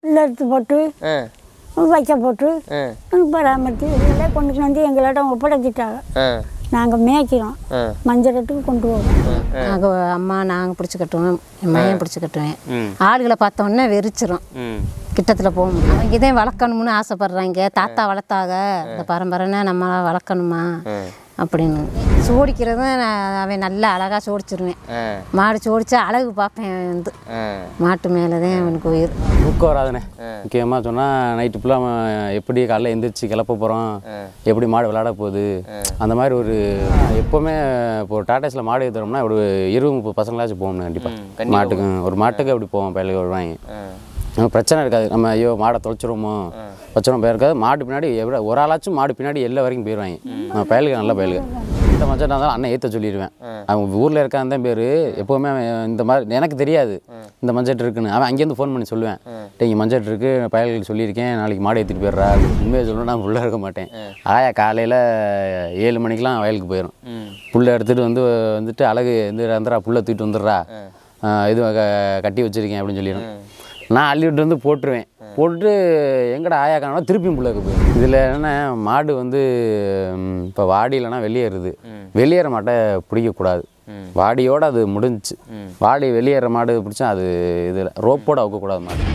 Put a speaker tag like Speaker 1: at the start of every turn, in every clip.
Speaker 1: புல் எடுத்து போட்டு
Speaker 2: ஆ
Speaker 1: வைக்க போட்டு
Speaker 2: ஆ
Speaker 1: பராமரித்து இதெல்லாம் கொண்டு வந்து எங்களிடம் ஒப்படைச்சிட்டாங்க
Speaker 2: ஆ
Speaker 1: நாங்கள் மேய்க்கிறோம்
Speaker 2: ஆ
Speaker 1: மஞ்சளத்துக்கு கொண்டு போவோம்
Speaker 3: நாங்கள் அம்மா நாங்கள் பிடிச்சி கட்டுவேன் என் மகன் பிடிச்சி கட்டுவேன்
Speaker 2: ம்
Speaker 3: ஆளுகளை பார்த்த உடனே வெறிச்சிரும்
Speaker 2: ம்
Speaker 3: கிட்டத்தில் போகும் அவங்க இதே வளர்க்கணும்னு ஆசைப்படுறாங்க தாத்தா வளர்த்தாக இந்த பரம்பரைன்னா நம்ம வளர்க்கணுமா அப்படின்னு சோடிக்கிறதும் நான் அவன் நல்லா அழகாக சோடிச்சிருவேன்
Speaker 2: ஆ
Speaker 3: மாடு சோடிச்சா அழகு பார்ப்பேன் வந்து
Speaker 2: ஆ
Speaker 3: மாட்டு மேலே தான் அவனுக்கு உயிர்
Speaker 4: தூக்கம் வராதுண்ணே முக்கியமாக சொன்னால் நைட்டு ஃபுல்லாக எப்படி காலைல எந்திரிச்சு கிளப்ப போகிறோம் எப்படி மாடு விளையாட போகுது அந்த மாதிரி ஒரு எப்போவுமே இப்போ டாட்டாஸில் மாடு ஏற்றுறோம்னா ஒரு இருபது முப்பது பசங்களாச்சும் போகணும் கண்டிப்பாக மாட்டுக்கு ஒரு மாட்டுக்கு அப்படி போவோம் பயிலுக்கு வருவாங்க நமக்கு பிரச்சனை இருக்காது நம்ம ஐயோ மாடை தொலைச்சிருவோமோ வச்சிரும் போயிருக்காது மாடு பின்னாடி எவ்வளோ ஒரு ஆளாச்சும் மாடு பின்னாடி எல்லா வரைக்கும் போயிடுவாங்க நம்ம பயலுக்கு நல்ல பயலுக்கு இந்த மச்சா இருந்தாலும் அண்ணன் ஏற்ற சொல்லிடுவேன் அவங்க ஊரில் இருக்கான் தான் பேர் எப்போவுமே அவன் இந்த மாதிரி எனக்கு தெரியாது இந்த மஞ்சட்டு இருக்குன்னு அவன் அங்கேருந்து ஃபோன் பண்ணி சொல்லுவேன் டேய் இங்கே மஞ்சட்டு இருக்கு பயல்களுக்கு சொல்லியிருக்கேன் நாளைக்கு மாடு ஏற்றிட்டு போயிடுறா உண்மையை சொல்லணும் நான் உள்ளே இருக்க மாட்டேன் ஆயா காலையில் ஏழு மணிக்கெலாம் வயலுக்கு போயிடும் புல்லை எடுத்துகிட்டு வந்து வந்துட்டு அழகு வந்து வந்துடுறா புல்லை தூக்கிட்டு வந்துடுறா ஆஹ் இது க- கட்டி வச்சிருக்கேன் அப்படின்னு சொல்லிடும் நான் அள்ளி விட்டு வந்து போட்டுருவேன் போட்டுட்டு எங்கடா ஆயா காணோம்னா திருப்பியும் புள்ளைக்கு போயிடும் இதில் என்ன மாடு வந்து இப்போ வாடியிலனா வெளியேறுது வெளியேற மாட்டை பிடிக்கக்கூடாது வாடியோட அது முடிஞ்சுச்சு வாடி வெளியேற மாடு பிடிச்சா அது இதில் ரோப்போட அவுக்கக்கூடாது மாடு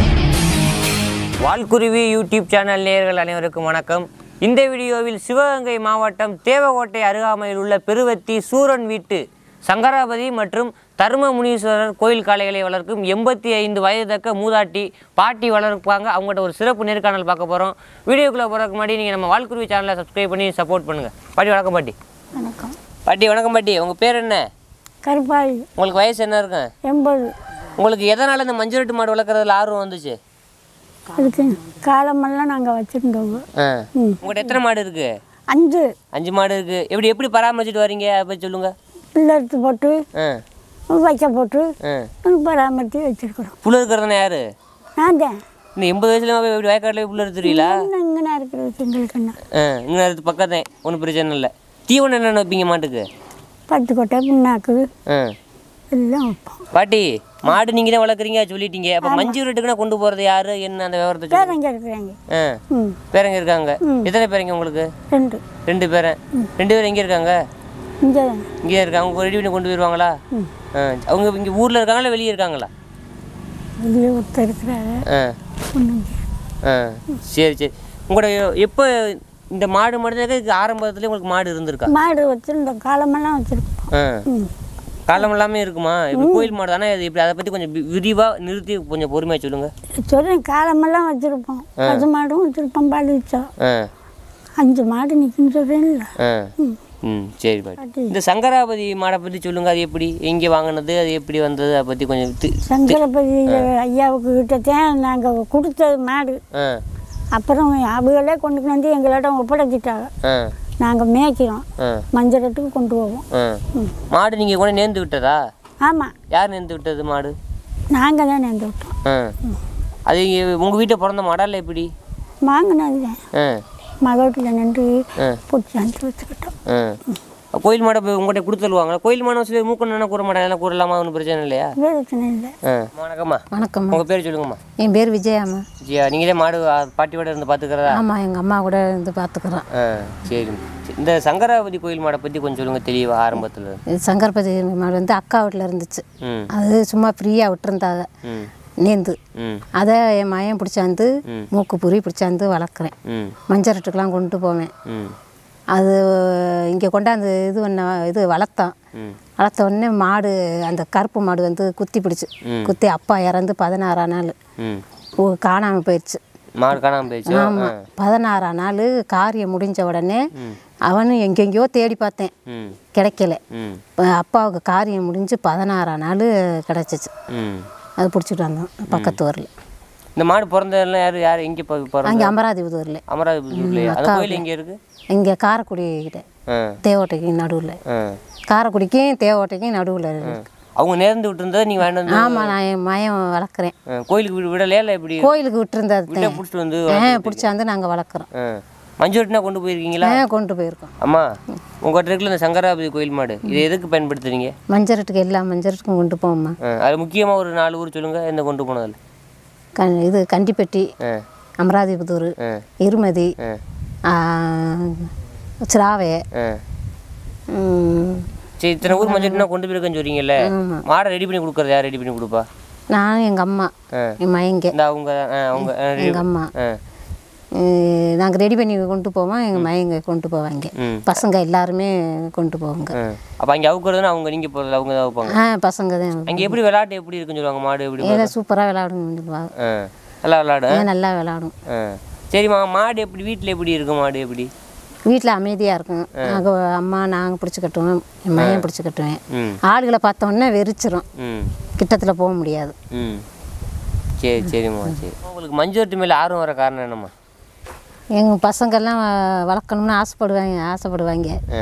Speaker 2: வால்குருவி யூடியூப் சேனல் நேயர்கள் அனைவருக்கும் வணக்கம் இந்த வீடியோவில் சிவகங்கை மாவட்டம் தேவகோட்டை அருகாமையில் உள்ள பெருவத்தி சூரன் வீட்டு சங்கராபதி மற்றும் தர்ம முனீஸ்வரர் கோயில் காளைகளை வளர்க்கும் எண்பத்தி ஐந்து வயது தக்க மூதாட்டி பாட்டி வளர்ப்பாங்க அவங்கள்ட்ட ஒரு சிறப்பு நேர்காணல் பார்க்க போகிறோம் வீடியோக்குள்ளே போகிறதுக்கு முன்னாடி நீங்கள் நம்ம வால்குருவி சேனலை சப்ஸ்கிரைப் பண்ணி சப்போர்ட் பண்ணுங்கள் பாட்டி வணக்கம் பாட்டி
Speaker 1: வணக்கம்
Speaker 2: பாட்டி வணக்கம் பாட்டி உங்கள் பேர் என்ன
Speaker 1: கருப்பாய்
Speaker 2: உங்களுக்கு வயசு என்ன இருக்கும்
Speaker 1: எண்பது
Speaker 2: உங்களுக்கு எதனால் இந்த மஞ்சள் மாடு வளர்க்குறதுல ஆர்வம் வந்துச்சு
Speaker 1: அதுக்கு காலமெல்லாம் நாங்கள் வச்சுருந்தோங்க
Speaker 2: ஆ
Speaker 1: ம்
Speaker 2: உங்கள்கிட்ட எத்தனை மாடு இருக்குது
Speaker 1: அஞ்சு
Speaker 2: அஞ்சு மாடு இருக்கு எப்படி எப்படி பராமரிச்சுட்டு வரீங்க அதை பற்றி சொல்லுங்க
Speaker 1: புல் எடுத்து போட்டு
Speaker 2: ஆ
Speaker 1: வைக்க போட்டு
Speaker 2: ஆ
Speaker 1: பராமரித்து வச்சுருக்குறோம்
Speaker 2: புல் இருக்கிறதுனா யாரு
Speaker 1: நான் தான்
Speaker 2: இந்த எண்பது வயசுல போய் எப்படி வயக்காட்டில் போய் புல் எடுத்துருவீங்களா
Speaker 1: இன்னும் இங்கே இருக்கிறது எங்களுக்கு என்ன
Speaker 2: ஆ இங்கே எடுத்து பக்கத்தேன் ஒன்றும் பிரச்சனை இல்லை தீவனம் என்னென்ன வைப்பீங்க மாட்டுக்கு
Speaker 1: பத்து கொட்டை புண்ணாக்கு
Speaker 2: ஆ
Speaker 1: எல்லாம் வைப்போம்
Speaker 2: பாட்டி மாடு நீங்கள் தான் வளர்க்குறீங்க சொல்லிட்டீங்க அப்போ மஞ்சு ரேட்டுக்குன்னா கொண்டு போகிறது யாரு என்ன அந்த விவரத்தை சொல்லுங்க.
Speaker 1: பேரங்க இருக்கிறாங்க
Speaker 2: ஆ
Speaker 1: ம்
Speaker 2: பேரங்க இருக்காங்க எத்தனை பேரங்க உங்களுக்கு
Speaker 1: ரெண்டு
Speaker 2: ரெண்டு பேரன் ரெண்டு பேரும் எங்கே இருக்காங்க
Speaker 1: இங்கே
Speaker 2: இங்கே இருக்காங்க அவங்க ரெடி பண்ணி கொண்டு போயிடுவாங்களா ஆ அவங்க இங்கே ஊரில் இருக்காங்களா வெளியே இருக்காங்களா
Speaker 1: வெளியே ஒருத்தர் இருக்கிறாங்க
Speaker 2: ஆ
Speaker 1: ஒன்றும்
Speaker 2: ஆ சரி சரி உங்களோட எப்போ இந்த மாடு மட்டும் ஆரம்பத்துல உங்களுக்கு மாடு இருந்திருக்கா
Speaker 1: மாடு வச்சுருந்தோம் காலமெல்லாம் வச்சுருப்போம்
Speaker 2: ஆ
Speaker 1: ம்
Speaker 2: காலம் எல்லாமே இருக்குமா இப்போ கோயில் மாடு தானே இது இப்படி அதை பற்றி கொஞ்சம் வி- விரிவா நிறுத்தி கொஞ்சம் பொறுமையாக சொல்லுங்க
Speaker 1: சொல்கிறேன் காலமெல்லாம் வச்சுருப்போம் பசு மாடும் வச்சுருப்போம் பால் வச்சோம்
Speaker 2: ஆ
Speaker 1: அஞ்சு மாடு நிற்குன்னு சொல்கிறேன்ல
Speaker 2: ஆ ம் சரி பாட்டி இந்த சங்கராபதி மாடை பற்றி சொல்லுங்க அது எப்படி எங்கே வாங்கினது அது எப்படி வந்தது அதை பற்றி கொஞ்சம் தி-
Speaker 1: சங்கரபதி ஐயாவுக்கு கிட்டத்தான் நாங்கள் கொடுத்தது மாடு
Speaker 2: ஆ
Speaker 1: அப்புறம் அவங்களே கொண்டு வந்து எங்களிடம் ஒப்படைச்சிட்டாங்க
Speaker 2: ஆ
Speaker 1: நாங்கள் மேய்க்கிறோம்
Speaker 2: ஆ
Speaker 1: மஞ்சளத்துக்கு கொண்டு போவோம்
Speaker 2: ஆ மாடு நீங்கள் கூட நேர்ந்து விட்டதா
Speaker 1: ஆமாம்
Speaker 2: யார் நேர்ந்து விட்டது மாடு
Speaker 1: நாங்கள் தான் நேர்ந்து விட்டோம்
Speaker 2: ஆ அது உங்கள் வீட்டை பிறந்த மாடா இல்லை எப்படி
Speaker 1: வாங்கினது தான்
Speaker 2: ஆ
Speaker 1: மகட்டில் நின்று
Speaker 2: ஆ.
Speaker 1: பிடிச்சாந்து வச்சுக்கிட்டோம்
Speaker 2: ஆ கோயில் மாடை போய் உங்கள்கிட்ட கொடுத்துருவாங்களா கோயில் மாடம் சொல்லி மூக்கணுன்னா கூற மாட்டேன் எல்லாம் கூறலாமா ஒன்றும் பிரச்சனை இல்லையா
Speaker 1: பிரச்சனை இல்லை
Speaker 2: ஆ வணக்கம்மா
Speaker 3: வணக்கம்மா
Speaker 2: உங்கள் பேர் சொல்லுங்கம்மா
Speaker 3: என் பேர் விஜயாம்மா
Speaker 2: ஜியா நீங்களே மாடு ஆ, பாட்டியோட இருந்து பார்த்துக்கிறதா
Speaker 3: ஆமாம் எங்கள் அம்மா கூட இருந்து பார்த்துக்குறோம்
Speaker 2: ஆ சரி இந்த சங்கராவதி கோயில் மாடை பற்றி கொஞ்சம் சொல்லுங்கள் தெளிவாக ஆரம்பத்தில்
Speaker 3: இது சங்கரபதி மாடு வந்து அக்கா வீட்டில் இருந்துச்சு
Speaker 2: ம்
Speaker 3: அது சும்மா ஃப்ரீயாக விட்டுருந்தாங்க
Speaker 2: ம்
Speaker 3: நேந்து
Speaker 2: ம்
Speaker 3: அதை என் மயன் பிடிச்சாந்து மூக்கு புரி பிடிச்சாந்து வளர்க்குறேன்
Speaker 2: ம்
Speaker 3: மஞ்சரட்டுக்கெலாம் கொண்டு போவேன்
Speaker 2: ம்
Speaker 3: அது இங்கே கொண்டாந்து இது பண்ண இது வளர்த்தோம்
Speaker 2: ம்
Speaker 3: வளர்த்த உடனே மாடு அந்த கருப்பு மாடு வந்து குத்தி பிடிச்சு குத்தி அப்பா இறந்து பதினாறாம் நாள்
Speaker 2: ம்
Speaker 3: ஓ காணாமல் போயிடுச்சு
Speaker 2: மாடு காணாமல் போயிடுச்சு
Speaker 3: ஆமாம் பதினாறாம் நாள் காரியம் முடிஞ்ச உடனே அவனும் எங்கெங்கேயோ தேடி பார்த்தேன்
Speaker 2: ம்
Speaker 3: கிடைக்கல
Speaker 2: ம்
Speaker 3: இப்ப அப்பாவுக்கு காரியம் முடிஞ்சு பதினாறாம் நாள் கிடச்சிச்சு
Speaker 2: ம்
Speaker 3: அது பிடிச்சிட்டு வந்தோம் பக்கத்து ஊரில்
Speaker 2: இந்த மாடு பிறந்ததெல்லாம் யார் யார் எங்கே பிறந்த
Speaker 3: அங்கே அமராவதி ஊரில்
Speaker 2: அமராவதிலையா அந்த கோயில் எங்கே இருக்குது
Speaker 3: இங்கே காரைக்குடி கிட்ட
Speaker 2: ஆ
Speaker 3: தேவோட்டைக்கு நடுவில்
Speaker 2: ஆ
Speaker 3: காரைக்குடிக்கும் தேவோட்டைக்கும் நடுவில் இருக்கு
Speaker 2: அவங்க நேர்ந்து விட்டுருந்ததை நீங்கள் வேண்டாம் வந்து
Speaker 3: ஆமாம் நான் என் மயம் வளர்க்குறேன்
Speaker 2: ஆ, கோயிலுக்கு விட விடலையா இல்லை எப்படி
Speaker 3: கோயிலுக்கு விட்டுருந்தது
Speaker 2: வீட்டை பிடிச்சிட்டு வந்து
Speaker 3: ஆ பிடிச்சாந்து நாங்கள் வளர்க்குறோம்
Speaker 2: ஆ மஞ்சூட்டினா கொண்டு போயிருக்கீங்களா
Speaker 3: ஆ கொண்டு போயிருக்கோம்
Speaker 2: அம்மா உங்கள்கிட்ட இருக்குல்ல இந்த சங்கராபதி கோயில் மாடு இதை எதுக்கு பயன்படுத்துறீங்க
Speaker 3: மஞ்சரட்டுக்கு எல்லா மஞ்சரட்டுக்கும் கொண்டு போவோம்மா
Speaker 2: ஆ, அது முக்கியமாக ஒரு நாலு ஊர் சொல்லுங்கள் எந்த கொண்டு போனதில்
Speaker 3: க இது கண்டிப்பட்டி
Speaker 2: ஆ
Speaker 3: அமராதிபுதூர்
Speaker 2: ஆ
Speaker 3: இருமதி
Speaker 2: ஆ
Speaker 3: ஆ, சிராவை
Speaker 2: ஆ
Speaker 3: ம்,
Speaker 2: சரி இத்தனை ஊர் மஞ்சள்னா கொண்டு போயிருக்கேன்னு சொல்றீங்கல்ல மாடை ரெடி பண்ணி கொடுக்குறது யார் ரெடி பண்ணி கொடுப்பா
Speaker 3: நானும் எங்கள் அம்மா
Speaker 2: ஆ.
Speaker 3: என் மயங்க
Speaker 2: இந்த அவங்க ஆ, அவங்க ஆ, ready-
Speaker 3: எங்கள் அம்மா
Speaker 2: ஆ
Speaker 3: நாங்கள் ரெடி பண்ணி கொண்டு போவோம் எங்கள் மயங்க கொண்டு போவாங்க
Speaker 2: ம்.
Speaker 3: பசங்க எல்லாருமே கொண்டு போவாங்க
Speaker 2: ஆ அப்போ அங்கே அவுக்கிறதுனா அவங்க நீங்கள் போகிறது அவங்க தான் வைப்பாங்க
Speaker 3: ஆ பசங்க தான்
Speaker 2: அங்கே எப்படி விளையாட்டு எப்படி இருக்குன்னு சொல்லுவாங்க மாடு எப்படி
Speaker 3: ஏதோ சூப்பராக விளாடுங்கன்னு சொல்லுவாங்க
Speaker 2: ஆ நல்லா விளையாடும்
Speaker 3: ஏன் நல்லா விளாடும்
Speaker 2: ஆ சரிம்மா மாடு எப்படி வீட்டில் எப்படி இருக்கும் மாடு எப்படி
Speaker 3: வீட்டில் அமைதியாக இருக்கும் நாங்கள் அம்மா நாங்கள் பிடிச்சி கட்டுவோம் என் மயன் பிடிச்சி கட்டுவேன்
Speaker 2: ம்
Speaker 3: ஆளுகளை பார்த்தோன்னே வெறிச்சிரும்
Speaker 2: ம்
Speaker 3: கிட்டத்தில் போக முடியாது
Speaker 2: ம் சரி சரிம்மா சரி உங்களுக்கு மஞ்சள் மேலே ஆர்வம் வர காரணம் என்னம்மா
Speaker 3: எங்கள் பசங்கள்லாம் வ- வளர்க்கணும்னு ஆசைப்படுவாங்க ஆசைப்படுவாங்க
Speaker 2: ஆ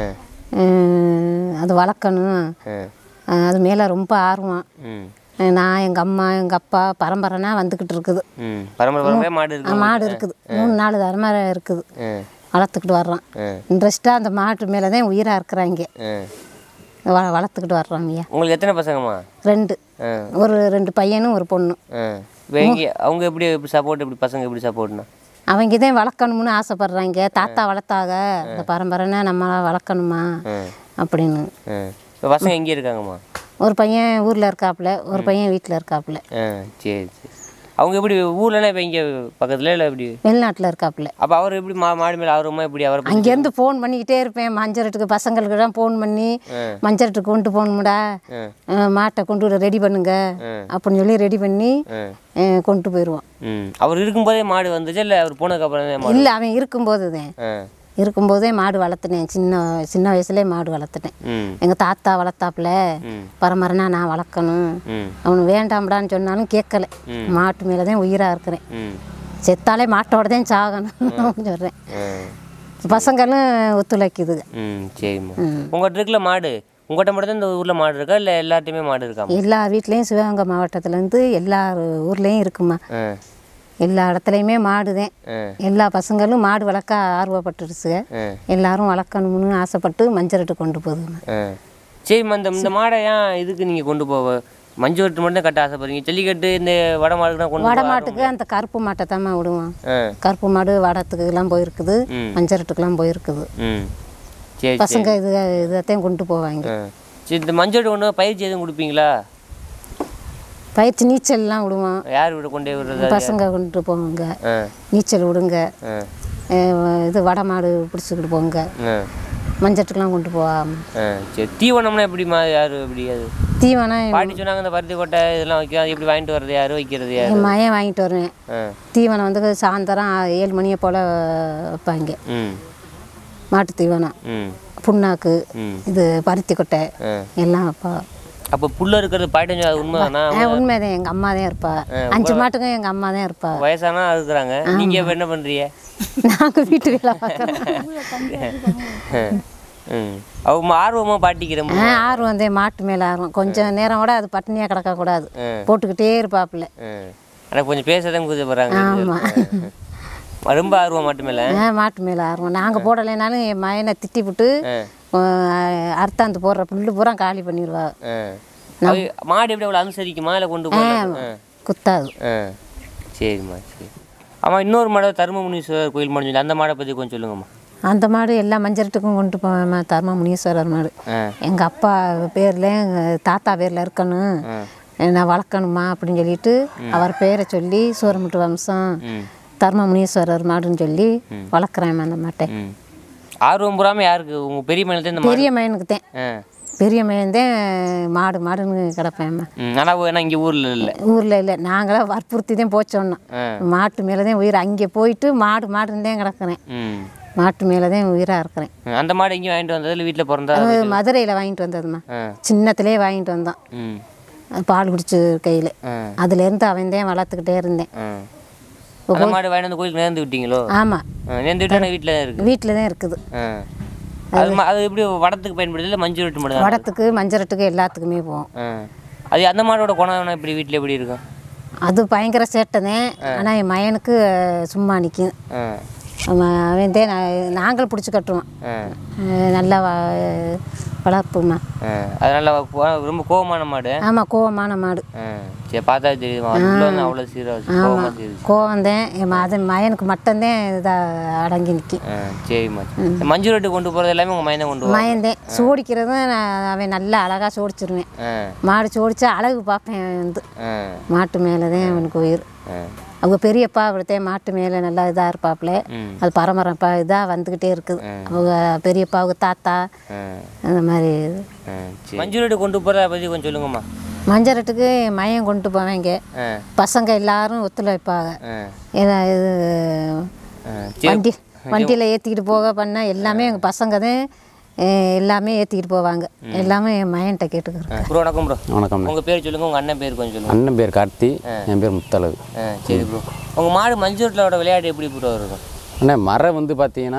Speaker 3: உம், அது வளர்க்கணும்
Speaker 2: ஆ
Speaker 3: அஹ் அது மேலே ரொம்ப ஆர்வம்
Speaker 2: ம்
Speaker 3: அஹ் நான் எங்கள் அம்மா எங்கள் அப்பா பரம்பரைனா வந்துக்கிட்டு இருக்குது
Speaker 2: ம் பரம்பரை பரம்பரை மாடு இருக்கு
Speaker 3: அஹ் மாடு இருக்குது மூணு நாலு தலைமுறை இருக்குது
Speaker 2: ஆ
Speaker 3: வளர்த்துக்கிட்டு வர்றோம்
Speaker 2: ஆ
Speaker 3: இன்ட்ரெஸ்ட்டாக அந்த மாட்டு மேலே தான் உயிராக இருக்கிறாங்க
Speaker 2: ஆ
Speaker 3: வ வளர்த்துக்கிட்டு வர்றோம் ஐயா
Speaker 2: உங்களுக்கு எத்தனை பசங்கம்மா
Speaker 3: ரெண்டு
Speaker 2: ஆ
Speaker 3: ஒரு ரெண்டு பையனும் ஒரு பொண்ணு
Speaker 2: ஆ இப்போ எங்கே அவங்க எப்படி எப்படி சப்போர்ட் எப்படி பசங்க எப்படி சப்போர்ட்னா
Speaker 3: அவங்க தான் வளர்க்கணும்னு ஆசைப்படுறாங்க தாத்தா வளர்த்தாக இந்த பரம்பரைனா நம்ம வளர்க்கணுமா அப்படின்னு
Speaker 2: ஆ இப்போ பசங்க எங்கே இருக்காங்கம்மா
Speaker 3: ஒரு பையன் ஊரில் இருக்காப்புல ஒரு பையன் வீட்டில் இருக்காப்புல
Speaker 2: ஆ சரி சரி அவங்க எப்படி ஊர்லனா இப்போ இங்கே பக்கத்தில் இல்லை எப்படி
Speaker 3: வெளிநாட்டில் இருக்காப்புல
Speaker 2: அப்போ அவர் எப்படி மா மாடு மேலே ஆர்வமா எப்படி அவரை பத்தி-
Speaker 3: அங்கேருந்து ஃபோன் பண்ணிக்கிட்டே இருப்பேன் மஞ்சரட்டுக்கு பசங்களுக்கு தான் ஃபோன் பண்ணி மஞ்சரட்டுக்கு கொண்டு போகணுமுடா அஹ் மாட்டை கொண்டு ரெடி பண்ணுங்க அப்படின்னு சொல்லி ரெடி பண்ணி அஹ் கொண்டு போயிடுவோம்
Speaker 2: ம் அவர் இருக்கும்போதே மாடு வந்துச்சு இல்லை அவர் போனதுக்கப்புறம் தான் மாடு
Speaker 3: இல்லை அவன் இருக்கும்போது தான்
Speaker 2: ஆ
Speaker 3: இருக்கும்போதே மாடு வளர்த்துனேன் சின்ன சின்ன வயசுலேயே மாடு வளர்த்துட்டேன்
Speaker 2: ம்
Speaker 3: எங்கள் தாத்தா வளர்த்தாப்புல பரம்பரைனா நான் வளர்க்கணும்
Speaker 2: ம்
Speaker 3: அவனு வேண்டாம்டான்னு சொன்னாலும் கேட்கல மாட்டு மேலே தான் உயிராக இருக்கிறேன்
Speaker 2: ம்
Speaker 3: செத்தாலே மாட்டோட தான் சாகணும் அப்படின்னு சொல்கிறேன்
Speaker 2: ஆ
Speaker 3: பசங்களும் ஒத்துழைக்குதுங்க
Speaker 2: ம் சரிம்மா உங்கள்கிட்ட இருக்குல்ல மாடு உங்கள்கிட்ட மட்டும் தான் இந்த ஊரில் மாடு இருக்கா இல்லை எல்லாத்தையுமே மாடு இருக்காமா
Speaker 3: எல்லா வீட்லேயும் சிவகங்கை மாவட்டத்துலேருந்து எல்லா ஊர்லேயும் இருக்குமா
Speaker 2: ஆ
Speaker 3: எல்லா இடத்துலையுமே மாடுதேன்
Speaker 2: ஆ
Speaker 3: எல்லா பசங்களும் மாடு வளர்க்க ஆர்வப்பட்டுருச்சுங்க
Speaker 2: ஆ
Speaker 3: எல்லாரும் வளர்க்கணும்னு ஆசைப்பட்டு மஞ்சரட்டு கொண்டு போகுதுங்க
Speaker 2: ஆ சரிம்மா இந்த இந்த மாடை ஏன் இதுக்கு நீங்கள் கொண்டு போவ மஞ்சு வெட்டு மட்டும் தான் கட்ட ஆசைப்படுறீங்க ஜல்லிக்கட்டு இந்த வட மாடுக்கு கொண்டு
Speaker 3: வடை
Speaker 2: போக
Speaker 3: மாட்டுக்கு அந்த கருப்பு மாட்டை தான் விடுவோம்
Speaker 2: ஆ
Speaker 3: கருப்பு மாடு வடத்துக்குலாம் போயிருக்குது
Speaker 2: ம்.
Speaker 3: மஞ்சரட்டுக்கெல்லாம் போயிருக்குது
Speaker 2: ம் சரி
Speaker 3: பசங்க இது இதைத்தான் கொண்டு போவாங்க
Speaker 2: ஆ சரி இந்த மஞ்சள் வெட்டு கொண்டு போய் பயிற்சி எதுவும் கொடுப்பீங்களா
Speaker 3: பயிற்சி நீச்சல்லாம் விடுவோம்
Speaker 2: யார் விட கொண்டே விடுறது
Speaker 3: பசங்க கொண்டு போவாங்க
Speaker 2: ஆ
Speaker 3: நீச்சல் விடுங்க
Speaker 2: ஆ
Speaker 3: அஹ் இது வடை மாடு பிடிச்சிக்கிட்டு போங்க
Speaker 2: ஆ
Speaker 3: மஞ்சட்டுக்கெலாம் கொண்டு போவாம
Speaker 2: ஆ சரி தீவனம்னா எப்படிம்மா யார் எப்படி அது
Speaker 3: தீவனம்
Speaker 2: பாட்டி சொன்னாங்க இந்த பருத்தி கொட்டை இதெல்லாம் வைக்க அது எப்படி வாங்கிட்டு வர்றது யார் வைக்கிறது யார்
Speaker 3: என் மயன் வாங்கிட்டு வருவேன்
Speaker 2: ஆ
Speaker 3: தீவனம் வந்து சாயந்தரம் ஏழு மணியை போல் வைப்பாங்க
Speaker 2: ம்
Speaker 3: மாட்டு தீவனம்
Speaker 2: ம்
Speaker 3: புண்ணாக்கு
Speaker 2: ம்
Speaker 3: இது பருத்தி கொட்டை
Speaker 2: ஆ
Speaker 3: எல்லாம் வைப்பா
Speaker 2: அப்போ புல்ல இருக்கிறது பாட்டி அது உண்மைதானா
Speaker 3: ஆ உண்மைதான் எங்கள் அம்மா தான் இருப்பா அஞ்சு மாட்டுக்கும் எங்கள் அம்மா தான் இருப்பா
Speaker 2: வயசானா இருக்கிறாங்க நீங்கள் இப்போ என்ன பண்ணுறீங்க
Speaker 3: நாங்கள் வீட்டு வேலை பார்க்குறோம்
Speaker 2: ம் அவங்க ஆர்வமாக பாட்டிக்கிற
Speaker 3: ஆ ஆர்வம் தான் மாட்டு மேலே ஆர்வம் கொஞ்சம் நேரம் கூட அது பட்டினியாக கிடக்கக்கூடாது போட்டுக்கிட்டே இருப்பாப்புல
Speaker 2: ஆனால் கொஞ்சம் பேச தான் கூச்சப்படுறாங்க ரொம்ப ஆர்வம் மட்டுமில்ல
Speaker 3: ஆ மாட்டு மேலே ஆர்வம் நாங்கள் போடலைனாலும் என் மயனை திட்டி விட்டு அறுத்தாந்து போடுற புல்லு பூரா காலி பண்ணிடுவா
Speaker 2: மாடு எப்படி அவ்வளோ அனுசரிக்குமா இல்லை கொண்டு போய்
Speaker 3: குத்தாது
Speaker 2: ஆ சரிம்மா சரி ஆமாம் இன்னொரு மாடு தருமமுனீஸ்வரர் கோயில் மாடு சொல்லி அந்த மாடை பற்றி கொஞ்சம் சொல்லுங்கம்மா
Speaker 3: அந்த மாடு எல்லா மஞ்சரட்டுக்கும் கொண்டு போவேன் தர்ம முனீஸ்வரர் மாடு
Speaker 2: ஆ
Speaker 3: எங்கள் அப்பா பேரில் எங்கள் தாத்தா பேரில் இருக்கணும் நான் வளர்க்கணுமா அப்படின்னு சொல்லிட்டு அவர் பேரை சொல்லி சூரமுட்டு வம்சம் தர்ம முனீஸ்வரர் மாடுன்னு சொல்லி வளர்க்குறேன் அந்த மாட்டை
Speaker 2: ம் ஆர்வம் புறாமல் யாருக்கு உங்கள் பெரிய மயில இந்த மாடு
Speaker 3: பெரிய மயனுக்கு தான்
Speaker 2: ஆ
Speaker 3: பெரிய மயன் தான் மாடு மாடுன்னு கிடப்பேன்
Speaker 2: ம் ஆனால் ஏன்னா இங்கே ஊரில் இல்லை
Speaker 3: ஊரில் இல்லை நாங்களாம் வற்புறுத்தி தான் போச்சோன்னோம் மாட்டு மேலே தான் உயிர் அங்கே போயிட்டு மாடு மாடுன்னு தான் கிடக்குறேன்
Speaker 2: ம்
Speaker 3: மாட்டு மேலே தான் உயிராக இருக்கிறேன்
Speaker 2: ம். அந்த மாடு எங்கேயும் வாங்கிட்டு வந்தது இல்லை வீட்டில் பிறந்தா
Speaker 3: அது மதுரையில் வாங்கிட்டு வந்ததும்மா
Speaker 2: ஆ
Speaker 3: சின்னத்துலேயே வாங்கிட்டு வந்தோம்
Speaker 2: ம்
Speaker 3: அது பால் குடிச்சு கையில்
Speaker 2: ஆ
Speaker 3: அதுலேருந்து அவன் தான் வளர்த்துக்கிட்டே இருந்தேன்
Speaker 2: ஆ அந்த மாடு வாங்கிட்டு வந்து கோயிலுக்கு நேர்ந்து விட்டீங்களோ
Speaker 3: ஆமாம்
Speaker 2: ஆ, நேர்ந்து விட்டு வீட்டில் தான் இருக்குது
Speaker 3: வீட்டில் தான் இருக்குது
Speaker 2: ஆ அது ம- அது எப்படி வடத்துக்கு பயன்படுது இல்லை மஞ்சள் வெட்டு மட்டும் தான்
Speaker 3: வடத்துக்கு மஞ்சரட்டுக்கு எல்லாத்துக்குமே போவோம்
Speaker 2: ஆ அது அந்த மாடோட குணம் இப்படி வீட்டில் எப்படி இருக்கும்
Speaker 3: அது பயங்கர சேட்டை தான் ஆனால் என் மயனுக்கு சும்மா நிற்கும்
Speaker 2: ஆ
Speaker 3: அவன் அவன் தான் நான் நாங்கள் பிடிச்சி கட்டுவோம்
Speaker 2: ஆ
Speaker 3: அஹ் நல்லா வ- வளர்ப்புமா
Speaker 2: ஆ அதனால கோ- ரொம்ப கோவமான மாடு
Speaker 3: ஆமாம் கோவமான மாடு
Speaker 2: ஆ சரி பார்த்தா தெரியுமா உள்ள வந்து அவ்வளோ சீராக வச்சு கோவமாக தெரியுது
Speaker 3: கோவந்தேன் என் அது மயனுக்கு மட்டும்தான் இதாக அடங்கி நிற்கி
Speaker 2: ஆ சரிம்மா மஞ்சள் ரொட்டி கொண்டு போகிறது எல்லாமே உங்கள் மையனை கொண்டு வரும்
Speaker 3: மயந்தேன் சோடிக்கிறதும் நான் அவன் நல்லா அழகாக சோடிச்சிருவேன்
Speaker 2: ஆ
Speaker 3: மாடு சோடிச்சா அழகு பார்ப்பேன் அவன் வந்து
Speaker 2: ஆ
Speaker 3: மாட்டு மேலே தான் அவனுக்கு உயிர்
Speaker 2: ஆ
Speaker 3: அவங்க பெரியப்பா அப்படித்தான் மாட்டு மேலே நல்லா இதாக இருப்பாப்புல அது பரம்பரைப்பா இதாக வந்துக்கிட்டே இருக்குது அவங்க பெரியப்பா அவங்க தாத்தா
Speaker 2: ஆ
Speaker 3: அந்த மாதிரி
Speaker 2: ஆ சரி மஞ்சள் ரொட்டி கொண்டு போகிறத பற்றி கொஞ்சம் சொல்லுங்கம்மா
Speaker 3: மஞ்சரட்டுக்கு மயம் கொண்டு போவாங்க
Speaker 2: ஆ
Speaker 3: பசங்க எல்லாரும் ஒத்துழைப்பாங்க
Speaker 2: ஆ
Speaker 3: ஏதா இது
Speaker 2: ஆ
Speaker 3: வண்டி வண்டியில் ஏற்றிக்கிட்டு போக பண்ண எல்லாமே எங்கள் பசங்க தான் அஹ், எல்லாமே ஏற்றிக்கிட்டு போவாங்க எல்லாமே என் மயன்கிட்ட கேட்டுக்கிறேன்
Speaker 2: ப்ரோ வணக்கம் ப்ரோ
Speaker 4: வணக்கம்
Speaker 2: உங்கள் பேர் சொல்லுங்கள் உங்கள் அண்ணன் பேர் கொஞ்சம் சொல்லுங்கள்
Speaker 4: அண்ணன் பேர் கார்த்தி என் பேர் முத்தளவு
Speaker 2: ஆ சரி ப்ரோ உங்கள் மாடு மஞ்சள் ரொட்டிலோட விளையாட்டு எப்படி ப்ரோ இருக்கும்
Speaker 4: அண்ணே மரம் வந்து பார்த்தீங்கன்னா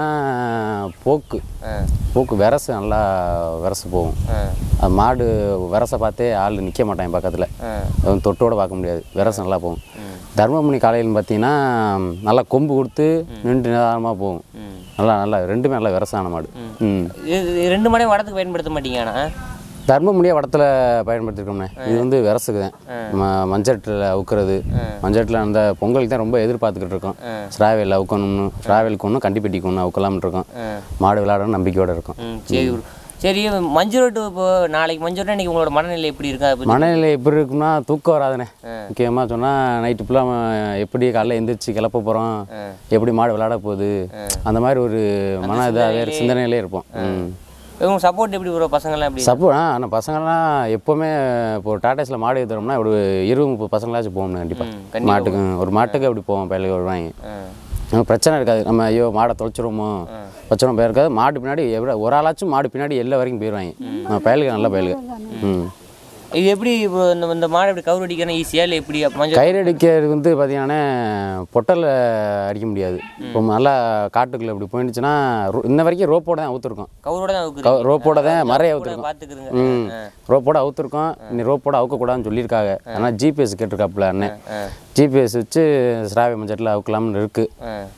Speaker 4: போக்கு
Speaker 2: ஆ
Speaker 4: போக்கு விரசு நல்லா விரசு போகும்
Speaker 2: ஆ
Speaker 4: அது மாடு விரசை பார்த்தே ஆள் நிற்க மாட்டான் பக்கத்தில்
Speaker 2: ஆ
Speaker 4: அதுவும் தொட்டோட பார்க்க முடியாது விரசு நல்லா போகும் தர்மபுரி காலையில் பார்த்தீங்கன்னா நல்லா கொம்பு கொடுத்து நின்று நிதானமாக போகும் நல்லா நல்லா ரெண்டுமே நல்லா விரசான மாடு ம்
Speaker 2: இது இது ரெண்டு மாடையும் வடத்துக்கு பயன்படுத்த மாட்டீங்க ஆனால்
Speaker 4: தர்மபுரியை வடத்தில் பயன்படுத்திருக்கோம்ண்ணே இது வந்து விரசுக்கு தான் ம மஞ்சட்டில் அவுக்கிறது மஞ்சட்டில் அந்த பொங்கலுக்கு தான் ரொம்ப எதிர்பார்த்துக்கிட்டு இருக்கோம் ஸ்ராவேல் அவுக்கணும்னு ஸ்ராவேலுக்கு ஒன்று கண்டிப்பெட்டிக்கு ஒன்று அவுக்கலாம்னு இருக்கோம் மாடு விளையாடணும் நம்பிக்கையோடு இருக்கும்
Speaker 2: ம் சரி ப்ரோ சரி மஞ்சள் ரொட்டு இப்போ நாளைக்கு மஞ்சள் ரொட்டி இன்னைக்கு உங்களோட மனநிலை எப்படி இருக்கா அதை பத்தி
Speaker 4: மனநிலை எப்படி இருக்கும்னா தூக்கம் வராதுண்ணே முக்கியமாக சொன்னால் நைட்டு ஃபுல்லாக எப்படி காலைல எந்திரிச்சு கிளப்ப போகிறோம் எப்படி மாடு விளையாட போகுது அந்த மாதிரி ஒரு மன இதாக வேறு சிந்தனையிலே இருப்போம் ம்
Speaker 2: உங்க சப்போர்ட் எப்படி ப்ரோ பசங்கள்லாம் எப்படி
Speaker 4: சப்போ ஆ ஆனால் பசங்கள்லாம் எப்போவுமே இப்போ ஒரு டாட்டாஸில் மாடு ஏற்றுறோம்னா ஒரு இருபது முப்பது பசங்களாச்சும் போகணும் கண்டிப்பாக மாட்டுக்கு ஒரு மாட்டுக்கு அப்படி போவோம் பயிலுக்கு வருவாங்க நமக்கு பிரச்சனை இருக்காது நம்ம ஐயோ மாடை தொலைச்சிருவோமோ வச்சிரும் போயிருக்காது மாடு பின்னாடி எவ்வளோ ஒரு ஆளாச்சும் மாடு பின்னாடி எல்லா வரைக்கும் போயிடுவாங்க நம்ம பயலுக்கு நல்ல பயலுக்கு ம்
Speaker 2: இது எப்படி இப்போ இந்த இந்த மாடு எப்படி கவுர் அடிக்கணும் ஈஸியா இல்லை எப்படி அப்ப மஞ்சள்
Speaker 4: கயிறு அடிக்கிறது வந்து பார்த்தீங்கன்னா பொட்டலில் அடிக்க முடியாது இப்போ நல்லா காட்டுக்குள்ளே இப்படி போயிடுச்சுன்னா ரோ- இன்ன வரைக்கும் ரோப்போட தான் அவுத்துருக்கோம்
Speaker 2: கவுரோட தான் அவுக்குது
Speaker 4: ரோப்போட தான் மறைய அவுத்துருக்கோம்
Speaker 2: பார்த்துக்கிறங்க
Speaker 4: ம் ரோப்போட அவுத்துருக்கோம் நீ ரோப்போட அவுக்கக்கூடாதுன்னு சொல்லியிருக்காங்க ஆனால் ஜிபிஎஸ் கேட்டிருக்காப்புல அண்ணன் ஜிபிஎஸ் வச்சு சிராவை மஞ்சட்டில் அவுக்கலாம்னு இருக்குது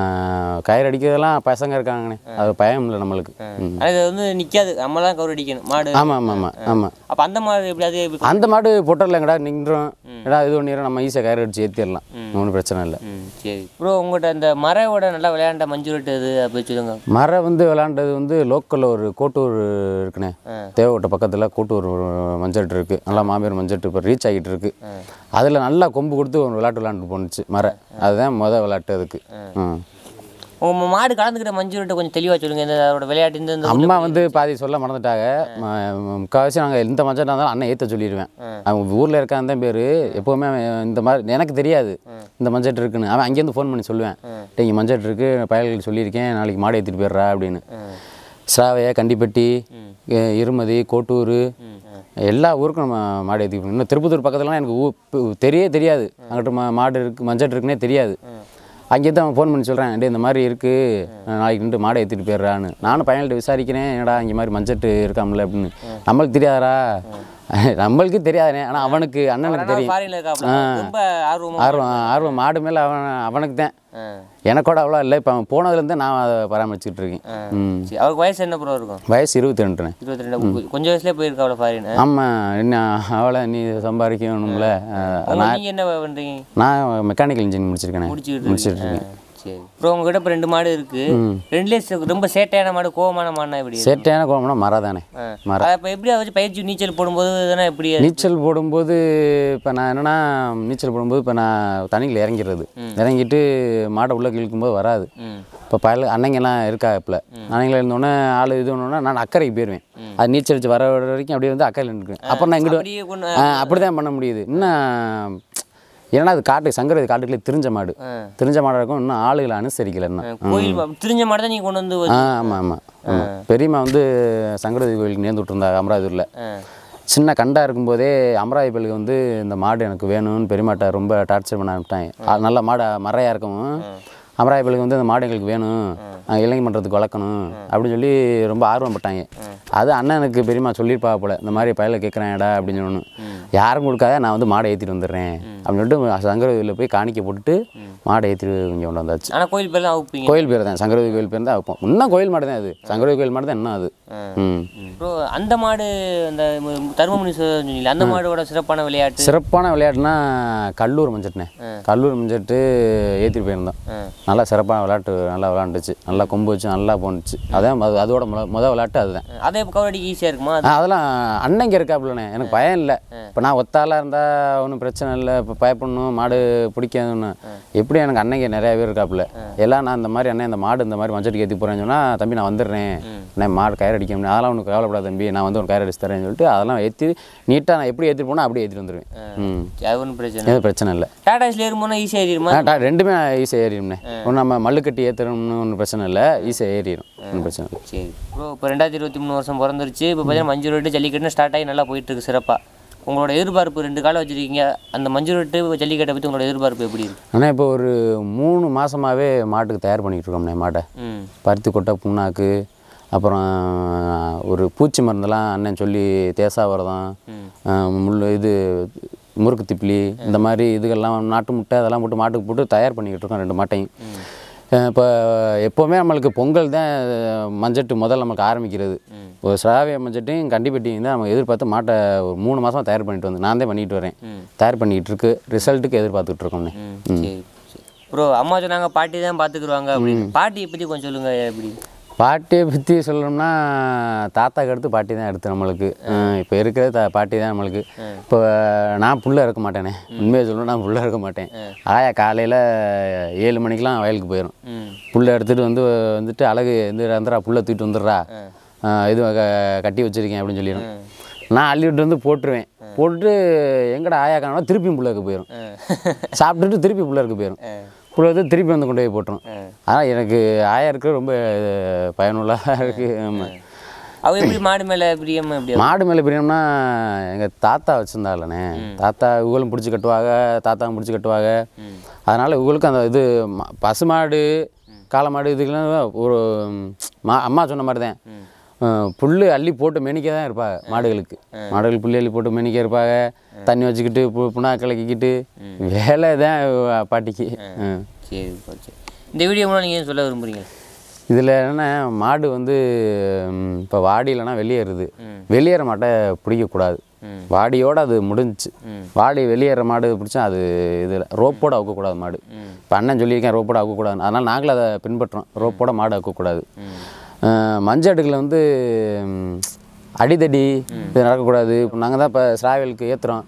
Speaker 4: கயிறு அடிக்கிறதெல்லாம் பசங்க இருக்காங்கண்ணே அது பயம் இல்லை நம்மளுக்கு ம்
Speaker 2: ஆனால் இது வந்து நிக்காது நம்ம தான் கவுர் அடிக்கணும் மாடு
Speaker 4: ஆமாம் ஆமாம் ஆமாம் ஆமாம்
Speaker 2: அப்போ அந்த மாடு எப்படி அது எப்படி
Speaker 4: அந்த மாடு பொட்டரில் எங்கடா நின்றோம் எடா இது ஒன்று நம்ம ஈஸியாக கயிறு அடிச்சு ஏற்றிடலாம் ஒன்றும் பிரச்சனை இல்லை
Speaker 2: ம் சரி ப்ரோ உங்கள்கிட்ட இந்த மரையோட நல்லா விளையாண்ட மஞ்சள் ரொட்டு அது அப்படி சொல்லுங்க
Speaker 4: மரம் வந்து விளாண்டது வந்து லோக்கலில் ஒரு கோட்டூர் இருக்குண்ணே தேவகோட்டை பக்கத்தில் கோட்டூர் ஒரு மஞ்சட்டு இருக்குது நல்லா மாமியார் மஞ்சட்டு இப்போ ரீச் ஆகிட்டு இருக்கு அதில் நல்லா கொம்பு கொடுத்து ஒரு விளையாட்டு விளாண்டு போணுச்சு மரம் அதுதான் மொதல் விளையாட்டு அதுக்கு ம்
Speaker 2: உங்க மாடு கலந்துக்கிட்ட மஞ்சள் ரொட்டை கொஞ்சம் தெளிவா சொல்லுங்க இந்த அதோட விளையாட்டு இந்த இந்த
Speaker 4: அம்மா வந்து பாதி சொல்ல மறந்துட்டாங்க ம- முக்கால்வாசி நாங்கள் எந்த மஞ்சள் இருந்தாலும் அண்ணன் ஏற்ற சொல்லிடுவேன் அவன் ஊரில் இருக்கான் தான் பேர் எப்போவுமே அவன் இந்த மாதிரி எனக்கு தெரியாது இந்த மஞ்சட்டு இருக்குன்னு அவன் அங்கேருந்து ஃபோன் பண்ணி சொல்லுவேன் டேய் இங்கே மஞ்சட்டு இருக்கு பயல்களுக்கு சொல்லியிருக்கேன் நாளைக்கு மாடு ஏற்றிட்டு போயிடுறா அப்படின்னு ஸ்ராவைய கண்டிப்பட்டி எ- இருமதி கோட்டூர் எல்லா ஊருக்கும் நம்ம மாடு ஏற்றி இன்னும் திருப்பத்தூர் பக்கத்துலலாம் எனக்கு ஊ பு- தெரியவே தெரியாது அங்கிட்ட மா மாடு இருக்கு மஞ்சட்டு இருக்குன்னே தெரியாது அங்கேருந்து அவன் ஃபோன் பண்ணி சொல்கிறேன் டே இந்த மாதிரி இருக்குது நாளைக்கு நின்று மாடை ஏற்றிட்டு போயிடுறான்னு நானும் பையன்கிட்ட விசாரிக்கிறேன் என்னடா இங்கே மாதிரி மஞ்சட்டு இருக்காமல அப்படின்னு நம்மளுக்கு தெரியாதா நம்மளுக்கு தெரியாதுனே ஆனால் அவனுக்கு அண்ணனுக்கு தெரியும்
Speaker 2: ஃபாரின்ல இருக்காப்ல ரொம்ப ஆர்வமா
Speaker 4: ஆர்வம் ஆர்வம் மாடு மேலே அவன் அவனுக்கு தான்
Speaker 2: ஆ.
Speaker 4: எனக்கோட அவ்வளோ இல்லை இப்போ அவன் போனதுலேருந்து நான் அதை பராமரிச்சுட்டு இருக்கேன் ம்
Speaker 2: சரி அவருக்கு வயசு என்ன ப்ரோ இருக்கும்
Speaker 4: வயசு இருபத்தி ரெண்டுண்ணே
Speaker 2: இருபத்தி ரெண்டு கொஞ்சம் வயசுலேயே போயிருக்காப்ல ஃபாரின்
Speaker 4: ஆமாம் என்ன அவளை நீ சம்பாதிக்கணும்ல நான்
Speaker 2: நீங்க என்ன பண்றீங்க
Speaker 4: நான் மெக்கானிக்கல் இன்ஜினியரிங் முடிச்சிருக்கேனே
Speaker 2: முடிச்சுக்கிட்டு
Speaker 4: முடிச்சிட்டு
Speaker 2: இருக்கீங்க.
Speaker 4: இருக்கேன்
Speaker 2: ஆ, சரி ப்ரோ உங்ககிட்ட இப்போ ரெண்டு மாடு இருக்கு ரெண்டுலேயே சே- ரொம்ப சேட்டையான மாடு கோவமான மாடுனா எப்படி இருக்கு?
Speaker 4: சேட்டையான கோவம்னா மரம் தானே
Speaker 2: ஆ.
Speaker 4: மரம்
Speaker 2: அதை இப்போ எப்படி அதை வச்சு பயிற்சி நீச்சல் போடும்போது இதெல்லாம் எப்படி அது?
Speaker 4: நீச்சல் போடும்போது இப்போ நான் என்னன்னா நீச்சல் போடும்போது இப்போ நான் தண்ணியில் இறங்கிடுறது இறங்கிட்டு மாடை உள்ளே இழுக்கும்போது வராது
Speaker 2: ம்
Speaker 4: இப்போ பல அன்னைங்கெல்லாம் இருக்கா இப்போ அன்னைங்கள இருந்தோடனே ஆள் இது ஒன்றுனா நான் அக்கறைக்கு போயிடுவேன் அது நீச்சல் அடிச்சு வர வரைக்கும் அப்படியே வந்து அக்கறையில் நின்றுக்குவேன் அப்புறம் நான் இங்கிட்டு
Speaker 2: அப்படியே கொண்டு
Speaker 4: அப்படி தான் பண்ண முடியுது இன்னும் ஏன்னா அது காட்டு சங்கரது காட்டுக்குள்ளே திரிஞ்ச மாடு
Speaker 2: ஆ.
Speaker 4: திரிஞ்ச மாடாக இருக்கும் இன்னும் ஆளுகளை அனுசரிக்கல இன்னும்
Speaker 2: கோயில் மா- திரிஞ்ச மாடு தான் நீங்கள் கொண்டு வந்து
Speaker 4: ஆ ஆமாம் ஆமாம் ஆமாம் பெரியம்மா வந்து சங்கரதி கோயிலுக்கு நேர்ந்து விட்டுருந்தாங்க அமராவதியில்
Speaker 2: ஆ.
Speaker 4: சின்ன கண்டா இருக்கும்போதே அமராவதி பள்ளிக்கு வந்து இந்த மாடு எனக்கு வேணும்னு பெரியமாட்ட ரொம்ப டார்ச்சர் பண்ண ஆரம்பிட்டாங்க ஆ, நல்ல மாடு மறையாக இருக்கவும் அமராயப்பிள்ளைக்கு வந்து அந்த மாடு எங்களுக்கு வேணும் நாங்கள் இளைஞர் மன்றத்துக்கு வளர்க்கணும் அப்படின்னு சொல்லி ரொம்ப ஆர்வப்பட்டாங்க அது அண்ணனுக்கு பெரியம்மா சொல்லியிருப்பா போல இந்த மாதிரி பயலை கேட்குறேன்டா அப்படின்னு சொல்லணும் யாரும் கொடுக்காத நான் வந்து மாடை ஏற்றிட்டு வந்துடுறேன் அப்படின்னு சொல்லிட்டு சங்கரவில் போய் காணிக்க போட்டுட்டு மாடை ஏற்றிட்டு இங்கே கொண்டு வந்தாச்சு
Speaker 2: ஆனால் கோயில் பேர்லாம் அவுப்பீங்க
Speaker 4: கோயில் பேர் தான் சங்கரவதி கோயில் பேர் தான் வைப்போம் இன்னும் கோயில் மாடு தான் அது சங்கரவதி கோயில் மாடு தான் இன்னும் அது ம்
Speaker 2: ப்ரோ அந்த மாடு அந்த மு- தருமபுரி சொன்னீங்களா அந்த மாடோட சிறப்பான விளையாட்டு
Speaker 4: சிறப்பான விளையாட்டுனா கல்லூர் மஞ்சட்னே கல்லூர் மஞ்சட்டு ஏற்றிட்டு போயிருந்தோம் நல்லா சிறப்பான விளையாட்டு நல்லா விளாண்டுச்சு நல்லா கொம்பு வச்சு நல்லா போணுச்சு அதான் அது அதோட முத முத விளையாட்டு அதுதான்
Speaker 2: அதே கவரடிக்கு ஈஸியாக இருக்குமா
Speaker 4: ஆ, அதெல்லாம் அண்ணங்க இருக்காப்புலண்ணே எனக்கு பயம் இல்லை இப்போ நான் ஒத்தாளாக இருந்தால் ஒன்றும் பிரச்சனை இல்லை இப்போ பயப்படணும் மாடு பிடிக்காதுன்னு எப்படி எனக்கு அண்ணங்க நிறைய பேர் இருக்காப்புல எல்லாம் நான் இந்த மாதிரி அண்ணன் இந்த மாடு இந்த மாதிரி மஞ்சட்டுக்கு ஏற்றி போகிறேன்னு சொன்னால் தம்பி நான் வந்துடுறேன் நான் மாடு கயிறு அடிக்க முடியும் அதெல்லாம் உனக்கு கவலைப்படாத தம்பி நான் வந்து உனக்கு கயிறு அடிச்சு தரேன்னு சொல்லிட்டு அதெல்லாம் ஏற்றி நீட்டாக நான் எப்படி ஏற்றிட்டு போனால் அப்படியே ஏற்றிட்டு வந்துடுவேன் ம்
Speaker 2: அது ஒன்றும் பிரச்சனை
Speaker 4: எதுவும் பிரச்சனை இல்லை
Speaker 2: டாடாஸ்ல ஏறும்போனா ஈஸியாக ஏறிடுமா
Speaker 4: ஆ, டா- ரெண்டுமே ஈஸியாக ஏறிடும்ண்ணே ஒன்றும் நம்ம மல்லு கட்டி ஏற்றுறோம்னு ஒன்றும் பிரச்சனை இல்லை ஈஸியாக ஏறிடும் ஒன்றும் பிரச்சனை இல்லை
Speaker 2: சரி ப்ரோ இப்போ ரெண்டாயிரத்தி இருபத்தி மூணு வருஷம் பிறந்துருச்சு இப்போ பார்த்தீங்கன்னா மஞ்சள் ரொட்டு ஜல்லிக்கட்டுன்னு ஸ்டார்ட் ஆகி நல்லா போயிட்டு இருக்கு சிறப்பாக உங்களோட எதிர்பார்ப்பு ரெண்டு காலம் வச்சிருக்கீங்க அந்த மஞ்சள் ரொட்டு ஜல்லிக்கட்டை பற்றி உங்களோட எதிர்பார்ப்பு எப்படி இருக்கு
Speaker 4: ஆனால் இப்போ ஒரு மூணு மாதமாகவே மாட்டுக்கு தயார் பண்ணிக்கிட்டு இருக்கோம்ண்ணே மாட்டை
Speaker 2: ம்
Speaker 4: பருத்தி கொட்டை புண்ணாக்கு அப்புறம் ஒரு பூச்சி மருந்தெல்லாம் அண்ணன் சொல்லி தேசாவரதம் முள் இது முறுக்கு திப்பிலி இந்த மாதிரி இதுகள்லாம் நாட்டு முட்டை அதெல்லாம் போட்டு மாட்டுக்கு போட்டு தயார் பண்ணிக்கிட்டு இருக்கோம் ரெண்டு மாட்டையும் இப்போ எப்போவுமே நம்மளுக்கு பொங்கல் தான் மஞ்சட்டு முதல்ல நமக்கு ஆரம்பிக்கிறது ஒரு சிராவிய மஞ்சட்டையும் கண்டிப்பட்டியும் தான் நம்ம எதிர்பார்த்து மாட்டை ஒரு மூணு மாதம் தயார் பண்ணிட்டு வந்து நான் தான் பண்ணிட்டு வரேன் தயார் பண்ணிக்கிட்டு இருக்கு ரிசல்ட்டுக்கு எதிர்பார்த்துட்டு இருக்கோம்ண்ணே ம்
Speaker 2: சரி சரி ப்ரோ அம்மா சொன்னாங்க பாட்டி தான் பார்த்துக்குருவாங்க அப்படின்னு பாட்டியை பற்றி கொஞ்சம் சொல்லுங்கள் எப்படி
Speaker 4: பாட்டியை பற்றி சொல்லணும்னா தாத்தாக்கு அடுத்து பாட்டி தான் எடுத்து நம்மளுக்கு இப்போ இருக்கிறது தா பாட்டி தான் நம்மளுக்கு இப்போ நான் புள்ள இருக்க மாட்டேனே உண்மையை சொல்லணும் நான் புள்ள இருக்க மாட்டேன் ஆயா காலையில் ஏழு மணிக்கெலாம் வயலுக்கு போயிடும்
Speaker 2: ம்
Speaker 4: புல்லை எடுத்துகிட்டு வந்து வந்துட்டு அழகு வந்து வந்துடுறா புல்லை தூக்கிட்டு வந்துடுறா ஆ, இது க- கட்டி வச்சிருக்கேன் அப்படின்னு சொல்லிடும் நான் அள்ளிவிட்டு வந்து போட்டுருவேன் போட்டுட்டு எங்கடா ஆயா காணோம் திருப்பியும் புள்ளருக்கு போயிடும் சாப்பிட்டுட்டு திருப்பி புள்ளருக்கு போயிடும் புள்ள வந்து திருப்பி வந்து கொண்டு போய் போட்டுரும் ஆனால் எனக்கு ஆயா இருக்க ரொம்ப பயனுள்ளதாக இருக்குது ஆமாம்
Speaker 2: அவ எப்படி மாடு மேலே பிரியம் எப்படி
Speaker 4: மாடு மேலே பிரியம்னா எங்கள் தாத்தா வச்சுருந்தாங்களே தாத்தா இவங்களும் பிடிச்சி கட்டுவாங்க தாத்தாவும் பிடிச்சி கட்டுவாங்க அதனால் இவங்களுக்கும் அந்த இது ம- பசுமாடு காளமாடு இதுக்கெல்லாம் ஒரு மா அம்மா சொன்ன மாதிரி தான் புல் அள்ளி போட்டு மெனிக்க தான் இருப்பாங்க மாடுகளுக்கு மாடுகள் புல்லு அள்ளி போட்டு மெனிக்க இருப்பாங்க தண்ணி வச்சுக்கிட்டு பு புண்ணா கலக்கிக்கிட்டு வேலை தான் பாட்டிக்கு ம்.
Speaker 2: சரி bro, சரி இந்த வீடியோ மூலம் நீங்கள் சொல்ல விரும்புறீங்க
Speaker 4: இதில் என்னென்னா மாடு வந்து இப்போ வாடியிலனா வெளியேறுது வெளியேற மாட்டை பிடிக்கக்கூடாது வாடியோட அது முடிஞ்சுச்சு வாடி வெளியேற மாடு பிடிச்சா அது இதில் ரோப்போட அவுக்கக்கூடாது மாடு இப்போ அண்ணன் சொல்லியிருக்கேன் ரோப்போட அவுக்கக்கூடாது அதனால் நாங்களும் அதை பின்பற்றுறோம் ரோப்போட மாடு அவுக்கக்கூடாது மஞ்சடுக்கில் வந்து ம், அடிதடி இது நடக்கக்கூடாது நாங்கள் தான் இப்போ ஸ்ராவலுக்கு ஏற்றுறோம்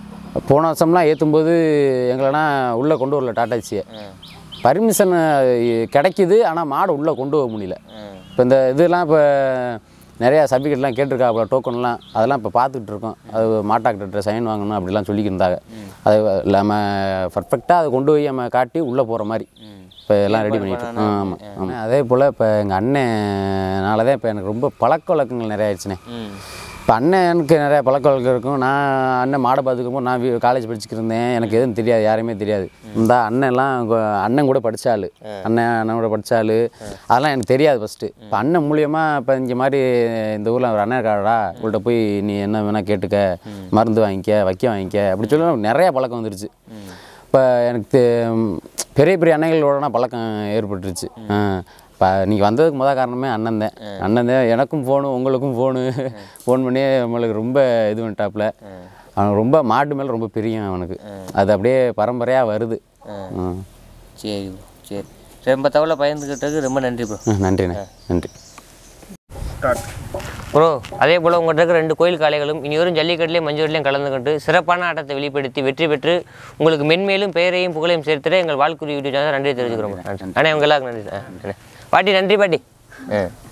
Speaker 4: போன வருஷம்லாம் ஏற்றும்போது எங்களெல்லாம் உள்ளே கொண்டு வரல டாட்டாச்சியை பர்மிஷன் கிடைக்குது ஆனால் மாடை உள்ளே கொண்டு போக முடியல இப்போ இந்த இதெல்லாம் இப்போ நிறையா சர்டிஃபிகேட்லாம் கேட்டிருக்காப்புல டோக்கன்லாம் அதெல்லாம் இப்போ பார்த்துக்கிட்டு இருக்கோம் அது மாட்டாக்கிட்ட சைன் வாங்கணும் அப்படிலாம் சொல்லிக்கிட்டு இருந்தாங்க அது நம்ம பர்ஃபெக்டாக அதை கொண்டு போய் நம்ம காட்டி உள்ளே போகிற மாதிரி இப்போ எல்லாம் ரெடி பண்ணிட்டு இருக்கோம். ஆமாம் ஆமாம் அதே போல் இப்போ எங்கள் அண்ணனால தான் இப்போ எனக்கு ரொம்ப பழக்க வழக்கங்கள் நிறைய ஆயிடுச்சுண்ணே
Speaker 2: ம்
Speaker 4: இப்போ அண்ணனுக்கு நிறைய பழக்க வழக்கம் இருக்கும் நான் அண்ணன் மாடை பார்த்துக்கும்போது நான் காலேஜ் படிச்சுக்கிட்டு இருந்தேன் எனக்கு எதுவும் தெரியாது யாரையுமே தெரியாது இந்த அண்ணன்லாம் கொ- அண்ணன் கூட படித்தாள் அண்ணன் அண்ணன் கூட படித்தாள் அதெல்லாம் எனக்கு தெரியாது ஃபஸ்ட்டு இப்போ அண்ணன் மூலியமாக இப்போ இங்கே மாதிரி இந்த ஊரில் ஒரு அண்ணன் இருக்காடா உங்கள்கிட்ட போய் நீ என்ன வேணால் கேட்டுக்க மருந்து வாங்கிக்க வைக்க வாங்கிக்க அப்படி சொல்லி நிறைய பழக்கம் வந்துருச்சு இப்போ எனக்கு தெ- பெரிய பெரிய அன்னைகளோடனா பழக்கம் ஏற்பட்டுருச்சு இப்போ நீங்கள் வந்ததுக்கு முத காரணமே அண்ணன் தான் அண்ணன் தான் எனக்கும் ஃபோனு உங்களுக்கும் ஃபோனு ஃபோன் பண்ணி நம்மளுக்கு ரொம்ப இது பண்ணிட்டாப்புல அவனுக்கு ரொம்ப மாட்டு மேலே ரொம்ப பிரியம் அவனுக்கு அது அப்படியே பரம்பரையாக வருது ம்.
Speaker 2: சரி bro, சரி ரொம்ப தகவலை பயந்துக்கிட்டதுக்கு ரொம்ப நன்றி ப்ரோ
Speaker 4: ம், நன்றிண்ணே நன்றி
Speaker 2: ப்ரோ அதே போல் உங்கள்கிட்ட இருக்க ரெண்டு கோயில் காளைகளும் இனி வரும் ஜல்லிக்கட்டுலேயும் மஞ்சூர்லேயும் கலந்துக்கிட்டு சிறப்பான ஆட்டத்தை வெளிப்படுத்தி வெற்றி பெற்று உங்களுக்கு மென்மேலும் பெயரையும் புகழையும் சேர்த்துட்டு எங்கள் வாழ்க்குறி யூடியூப் சேனல் நன்றி தெரிஞ்சுக்கிறோம் அண்ணே உங்க எல்லாருக்கும் நன்றி ஆ, அண்ணே. பாட்டி நன்றி பாட்டி ஆ